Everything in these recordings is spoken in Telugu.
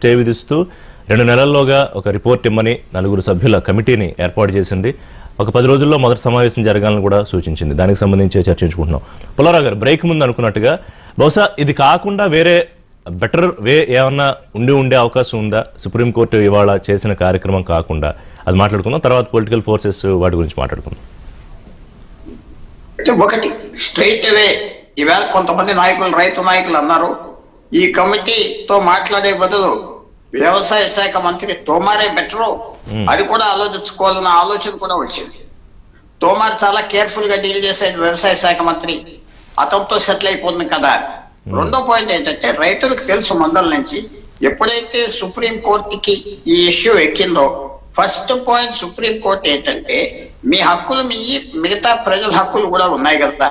స్టే విధిస్తూ రెండు నెలల్లోగా ఒక రిపోర్ట్ ఇమ్మని నలుగురు సభ్యుల కమిటీని ఏర్పాటు చేసింది ఒక పది రోజుల్లో మొదటి సమావేశం జరగాలని కూడా సూచించింది దానికి సంబంధించి చర్చించుకుంటున్నాం పుల్లారావు గారు బ్రేక్ ముందు అనుకున్నట్టుగా బహుశా ఇది కాకుండా వేరే బెటర్ వే ఏమన్నా ఉండి ఉండే అవకాశం ఉందా సుప్రీంకోర్టు ఇవాళ చేసిన కార్యక్రమం కాకుండా అది మాట్లాడుకుందాం తర్వాత పొలిటికల్ ఫోర్సెస్ వాటి గురించి మాట్లాడుకుందాం అంటే ఒకటి స్ట్రైట్ అవే ఈవేళ కొంతమంది నాయకులు రైతు నాయకులు అన్నారు ఈ కమిటీతో మాట్లాడే బదులు వ్యవసాయ శాఖ మంత్రి తోమారే బెటరు అది కూడా ఆలోచించుకోవాలన్న ఆలోచన కూడా వచ్చింది తోమార్ చాలా కేర్ఫుల్ గా డీల్ చేసేది వ్యవసాయ శాఖ మంత్రి అతనితో సెటిల్ అయిపోతుంది కదా రెండో పాయింట్ ఏంటంటే రైతులకు తెలుసు మొదల నుంచి ఎప్పుడైతే సుప్రీం కోర్టుకి ఈ ఇష్యూ ఎక్కిందో ఫస్ట్ పాయింట్ సుప్రీం కోర్టు ఏంటంటే మీ హక్కులు మీ మిగతా ప్రజల హక్కులు కూడా ఉన్నాయి కదా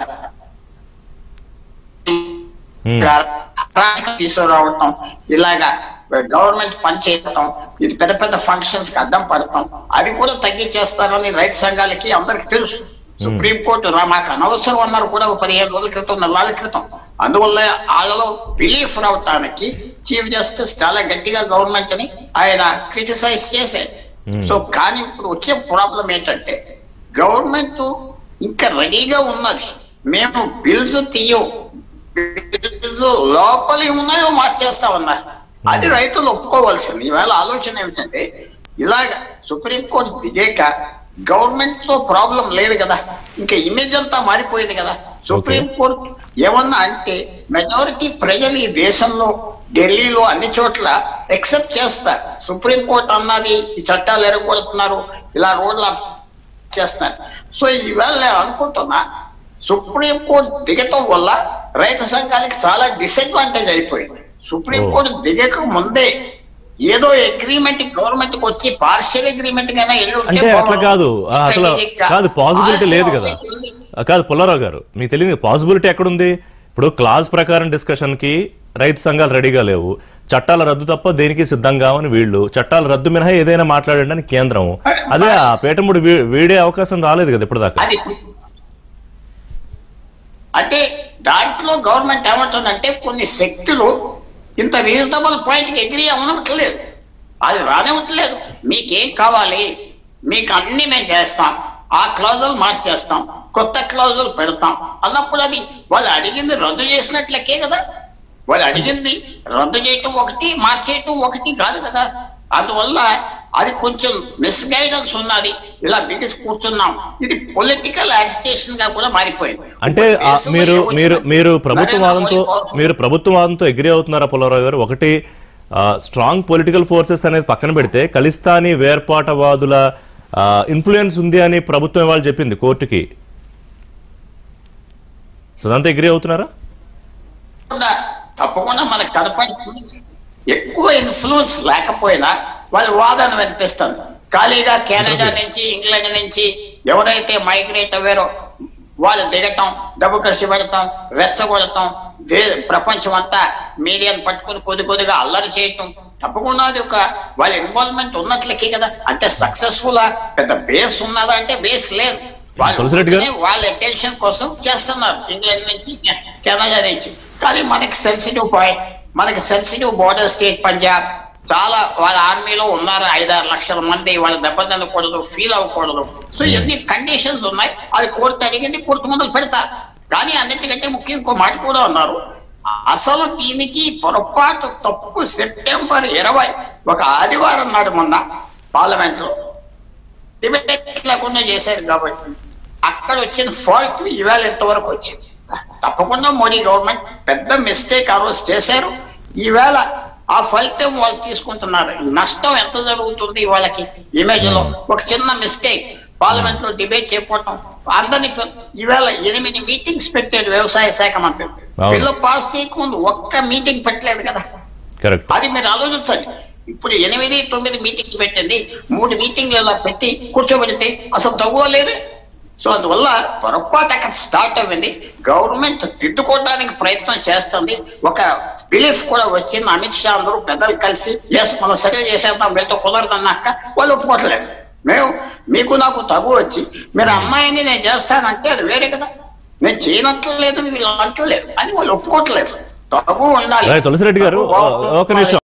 Hmm. అరాచకం తీసుకురావటం ఇలాగా గవర్నమెంట్ పని చేయటం ఇది పెద్ద పెద్ద ఫంక్షన్స్ కి అడ్డం పడటం అవి కూడా తగ్గించేస్తారని రైతు సంఘాలకి అందరికి తెలుసు సుప్రీం కోర్టు రా మాకు అనవసరం అన్నారు కూడా ఒక పదిహేను రోజుల క్రితం నెలల క్రితం అందువల్ల వాళ్ళలో బిలీఫ్ రావటానికి చీఫ్ జస్టిస్ చాలా గట్టిగా గవర్నమెంట్ ని ఆయన క్రిటిసైజ్ చేశారు Hmm. సో కానీ ఇప్పుడు వచ్చే ప్రాబ్లం ఏంటంటే గవర్నమెంట్ ఇంకా రెడీగా ఉన్నది మేము బిల్స్ తీయం బిల్స్ లోపలి ఉన్నాయో మార్చేస్తా ఉన్నారు అది రైతులు ఒప్పుకోవాల్సింది ఈవేళ ఆలోచన ఏమిటంటే ఇలాగ సుప్రీంకోర్టు దిగాక గవర్నమెంట్ తో ప్రాబ్లం లేదు కదా ఇంకా ఇమేజ్ అంతా మారిపోయింది కదా సుప్రీం కోర్టు ఏమన్నా అంటే మెజారిటీ ప్రజలు ఈ దేశంలో ఢిల్లీలో అన్ని చోట్ల ఎక్సెప్ట్ చేస్తారు సుప్రీం కోర్టు అన్నది ఈ చట్టాలు ఎరగొడుతున్నారు ఇలా రోడ్ల చేస్తున్నారు సో ఈవేళ నేను అనుకుంటున్నా సుప్రీం కోర్టు దిగటం వల్ల రైతు సంఘానికి చాలా డిసడ్వాంటేజ్ అయిపోయింది సుప్రీం కోర్టు దిగక ముందే ఏదో అగ్రిమెంట్ గవర్నమెంట్ కి వచ్చి పార్షియల్ అగ్రిమెంట్ కైనా వెళ్ళి ఉంటే అంటే అట్లా బాగుండు. కాదు ఆ, అసలు Strategic గా. కాదు పాసిబిలిటీ లేదు కదా Policy ఆ, కాదు పుల్లారావు గారు మీకు తెలియదు పాసిబిలిటీ ఎక్కడుంది ఇప్పుడు క్లాజ్ ప్రకారం డిస్కషన్ కి రైతు సంఘాలు రెడీగా లేవు చట్టాల రద్దు తప్ప దేనికి సిద్ధంగా అని వీళ్ళు చట్టాల రద్దు మినహా ఏదైనా మాట్లాడండి అని కేంద్రం అదే ఆ పేటముడు వీ- వీడే అవకాశం రాలేదు కదా ఇప్పుడు దాకా అది అంటే దాంట్లో గవర్నమెంట్ ఏమంటుందంటే కొన్ని శక్తులు ఇంత రీజనబుల్ పాయింట్ కి ఎగ్రీ అవ్వనట్లేదు అది రానివ్వట్లేదు మీకేం కావాలి మీకు అన్ని మేము చేస్తాం ఆ క్లాజులు మార్చేస్తాం కొత్త క్లాజులు పెడతాం అన్నప్పుడు అది వాళ్ళు అడిగింది రద్దు చేసినట్లకే కదా వాళ్ళు అడిగింది రద్దు చేయటం ఒకటి మార్చేయటం ఒకటి కాదు కదా అందువల్ల అది కొంచెం మిస్గైడెన్స్ ఉన్నది ఇలా బిగిసి కూర్చున్నాం ఇది పొలిటికల్ యాజిటేషన్ గా కూడా మారిపోయింది అంటే ఆ, దేశంలో మీరు ఏమొచ్చినా మీరు మీరు ప్రభుత్వ నరేంద్ర వాదంతో మోడీ powerful. మీరు ప్రభుత్వ వాదంతో ఎగ్రీ అవుతున్నారా పుల్లారావు గారు ఒకటి స్ట్రాంగ్ పొలిటికల్ ఫోర్సెస్ అనేది పక్కన పెడితే ఖలిస్తానీ వేర్పాటవాదుల ఇన్ఫ్లుయెన్స్ ఉంది అని ప్రభుత్వం వాళ్ళు చెప్పింది కోర్టుకి సో దాంతో ఎగ్రీ అవుతున్నారా తప్పకుండా తప్పకుండా మనకు కనపడుతుంది ఎక్కువ ఇన్ఫ్లుయెన్స్ లేకపోయినా వాళ్ళ వాదన వినిపిస్తుంది ఖాళీగా కెనడా నుంచి ఇంగ్లాండ్ నుంచి ఎవరైతే మైగ్రేట్ అవ్వారో వాళ్ళు దిగటం డబ్బు ఖర్చు పెడతాం రెచ్చగొడటం దే ప్రపంచం అంతా మీడియాను పట్టుకుని కొద్ది కొద్దిగా అల్లరి చేయటం తప్పకుండా అది ఒక వాళ్ళ ఇన్వాల్వ్మెంట్ ఉన్నట్లకే కదా అంటే సక్సెస్ఫుల్ పెద్ద బేస్ ఉన్నదా అంటే బేస్ లేదు వాళ్ళు తులసిరెడ్డి గారు? ఉంటేనే వాళ్ళ అటెన్షన్ కోసం చేస్తున్నారు ఇంగ్లాండ్ నుంచి కెనడా నుంచి కానీ మనకి సెన్సిటివ్ పాయింట్ మనకి సెన్సిటివ్ బోర్డర్ స్టేట్ పంజాబ్ చాలా వాళ్ళ ఆర్మీలో ఉన్నారు ఐదారు లక్షల మంది వాళ్ళ దెబ్బతినకూడదు ఫీల్ అవ్వకూడదు సో ఇవన్నీ కండిషన్స్ ఉన్నాయి అది కోర్టు అడిగింది కోర్టు ముందు పెడతారు కానీ అన్నిటికంటే ముఖ్యం ఇంకో మాట కూడా ఉన్నారు అసలు దీనికి పొరపాటు తప్పు సెప్టెంబర్ ఇరవై ఒక ఆదివారం నాడు మొన్న పార్లమెంట్ లో డిబేట్ లేకుండా చేశారు కాబట్టి అక్కడ వచ్చిన ఫాల్ట్ ఇవాళ ఎంతవరకు వచ్చింది తప్పకుండా మోడీ గవర్నమెంట్ పెద్ద మిస్టేక్ ఆ రోజు చేశారు ఈవేళ ఆ ఫలితం వాళ్ళు తీసుకుంటున్నారు నష్టం ఎంత జరుగుతుంది వాళ్ళకి ఇమేజ్ లో ఒక చిన్న మిస్టేక్ పార్లమెంట్ లో డిబేట్ చేయకపోవటం అందరినీ పె- ఈవేళ ఎనిమిది మీటింగ్స్ పెట్టాడు వ్యవసాయ శాఖ మంత్రి అవును. బిల్లు పాస్ చేయకముందు ఒక్క మీటింగ్ పెట్టలేదు కదా కరెక్ట్ అది మీరు ఆలోచించండి ఇప్పుడు ఎనిమిది తొమ్మిది మీటింగ్ పెట్టింది మూడు మీటింగ్లు ఇలా పెట్టి కూర్చోబెడితే అసలు తగ్గువలేదు సో అందువల్ల పొరపాటు అక్కడ స్టార్ట్ అవ్వింది గవర్నమెంట్ తిట్టుకోవడానికి ప్రయత్నం చేస్తుంది ఒక బిలీఫ్ కూడా వచ్చింది అమిత్ షా అందరూ పెద్దలు కలిసి ఎస్ మనం సెటిల్ చేసేద్దాం వీళ్ళతో కుదరదన్నాక వాళ్ళు ఒప్పుకోవట్లేదు మేము మీకు నాకు తగు వచ్చి మీరు అమ్మాయిని నేను చేస్తానంటే అది వేరే కదా నేను చేయనట్లేదు వీళ్ళు అంటలేదు అని వాళ్ళు ఒప్పుకోవట్లేదు తగు ఉండాలి తులసిరెడ్డి గారు తగు ఒక నిమిషం